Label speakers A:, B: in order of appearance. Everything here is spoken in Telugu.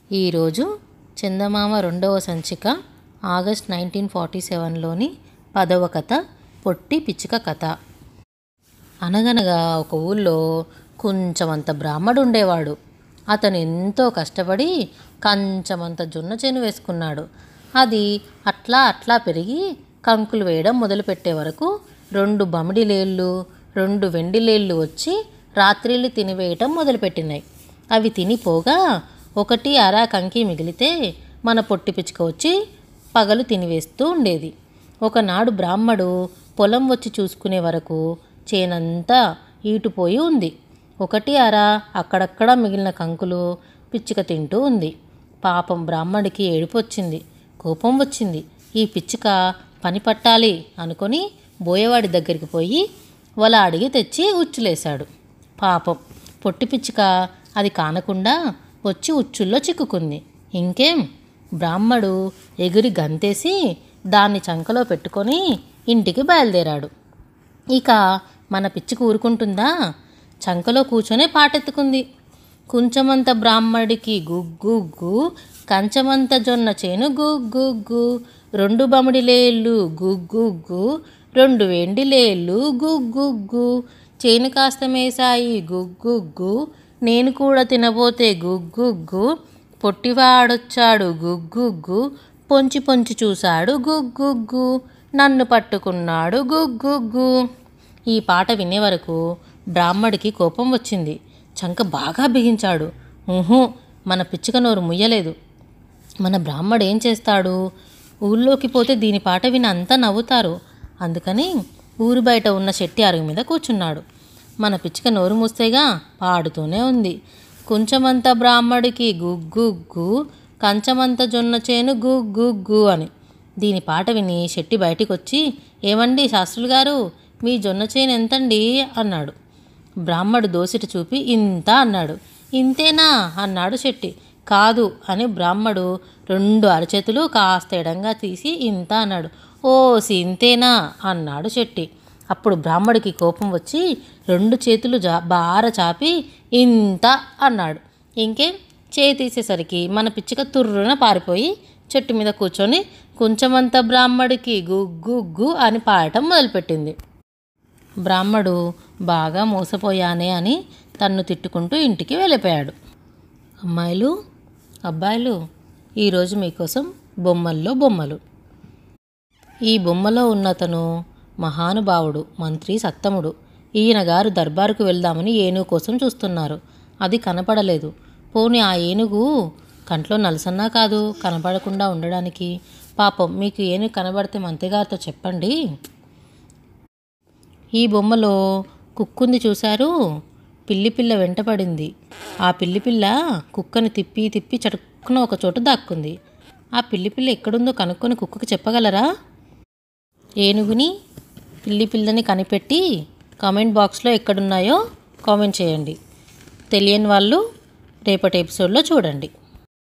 A: ఈరోజు చందమామ రెండవ సంచిక ఆగస్ట్ నైన్టీన్ ఫార్టీ సెవెన్లోని పదవ కథ పొట్టి పిచ్చుక కథ అనగనగా ఒక ఊళ్ళో కొంచెమంత బ్రాహ్మడు ఉండేవాడు అతను ఎంతో కష్టపడి కంచమంత జొన్న చేను వేసుకున్నాడు అది అట్లా అట్లా పెరిగి కంకులు వేయడం మొదలుపెట్టే వరకు రెండు బమిడిలేళ్ళు రెండు వెండిలేళ్ళు వచ్చి రాత్రిళ్ళు తినివేయటం మొదలుపెట్టినాయి అవి తినిపోగా ఒకటి అరా కంకి మిగిలితే మన పొట్టి పిచ్చుక వచ్చి పగలు తినివేస్తూ ఉండేది ఒకనాడు బ్రాహ్మడు పొలం వచ్చి చూసుకునే వరకు చేనంతా ఈటుపోయి ఉంది ఒకటి అర అక్కడక్కడ మిగిలిన కంకులు పిచ్చుక తింటూ ఉంది పాపం బ్రాహ్మడికి ఏడుపు వచ్చింది కోపం వచ్చింది ఈ పిచ్చుక పని పట్టాలి అనుకొని బోయవాడి దగ్గరికి పోయి వల అడిగి తెచ్చి ఉచ్చులేశాడు పాపం పొట్టి పిచ్చుక అది కానకుండా వచ్చి ఉచ్చుల్లో చిక్కుకుంది ఇంకేం బ్రాహ్మడు ఎగిరి గంతేసి దాన్ని చంకలో పెట్టుకొని ఇంటికి బయలుదేరాడు ఇక మన పిచ్చుకు ఊరుకుంటుందా చంకలో కూర్చొనే పాటెత్తుకుంది కుంచమంత బ్రాహ్మడికి గుగ్గుగ్గు కంచమంత జొన్న చేను గుగ్గుగ్గు రెండు బమిడిలేళ్ళు గుగ్గుగ్గు రెండు వెండిలేళ్ళు గుగ్గుగ్గు చేను కాస్త మేసాయి గుగ్గుగ్గు నేను కూడా తినబోతే గుగ్గుగ్గు పొట్టివాడొచ్చాడు గుగ్గుగ్గు పొంచి పొంచి చూశాడు గుగ్గుగ్గు నన్ను పట్టుకున్నాడు గుగ్గుగ్గు ఈ పాట వినే వరకు బ్రాహ్మడికి కోపం వచ్చింది చంక బాగా బిగించాడు ఊహు మన పిచ్చుక నోరు ముయ్యలేదు మన బ్రాహ్మడు ఏం చేస్తాడు ఊళ్ళోకి పోతే దీని పాట విని అంతా నవ్వుతారు అందుకని ఊరు బయట ఉన్న చెట్టి అరుగు మీద కూర్చున్నాడు మన పిచ్చుక నోరు మూస్తేగా పాడుతూనే ఉంది కొంచెమంత బ్రాహ్మడికి గుగ్గుగ్గు కంచమంత జొన్న చేను గుగ్గుగ్గు అని దీని పాట విని శెట్టి బయటికి వచ్చి ఏమండి శాస్త్రులు గారు మీ జొన్న చేను ఎంతండి అన్నాడు బ్రాహ్మడు దోసిటి చూపి ఇంత అన్నాడు ఇంతేనా అన్నాడు శెట్టి కాదు అని బ్రాహ్మడు రెండు అరచేతులు కాస్త ఎడంగా తీసి ఇంత అన్నాడు ఓసి ఇంతేనా అన్నాడు శెట్టి అప్పుడు బ్రాహ్మడికి కోపం వచ్చి రెండు చేతులు జా బార చాపి ఇంత అన్నాడు ఇంకేం చేయి తీసేసరికి మన పిచ్చుక తుర్రున పారిపోయి చెట్టు మీద కూర్చొని కొంచెమంత బ్రాహ్మడికి గుగ్గుగ్గు అని పాడటం మొదలుపెట్టింది బ్రాహ్మడు బాగా మోసపోయానే అని తన్ను తిట్టుకుంటూ ఇంటికి వెళ్ళిపోయాడు అమ్మాయిలు అబ్బాయిలు ఈరోజు మీకోసం బొమ్మల్లో బొమ్మలు ఈ బొమ్మలో ఉన్నతను మహానుభావుడు మంత్రి సత్తముడు ఈయన గారు దర్బారుకు వెళ్దామని ఏనుగు కోసం చూస్తున్నారు అది కనపడలేదు పోని ఆ ఏనుగు కంట్లో నలసన్నా కాదు కనపడకుండా ఉండడానికి పాపం మీకు ఏనుగు కనబడితే మంత్రిగారితో చెప్పండి ఈ బొమ్మలో కుక్కుంది చూశారు పిల్లి పిల్ల వెంటపడింది ఆ పిల్లి పిల్ల కుక్కని తిప్పి తిప్పి చటుక్కున ఒక చోట దాక్కుంది ఆ పిల్లి పిల్ల ఎక్కడుందో కనుక్కొని కుక్కకి చెప్పగలరా ఏనుగుని పిల్లి పిల్లని కనిపెట్టి కామెంట్ బాక్స్లో ఎక్కడున్నాయో కామెంట్ చేయండి తెలియని వాళ్ళు రేపటి ఎపిసోడ్లో చూడండి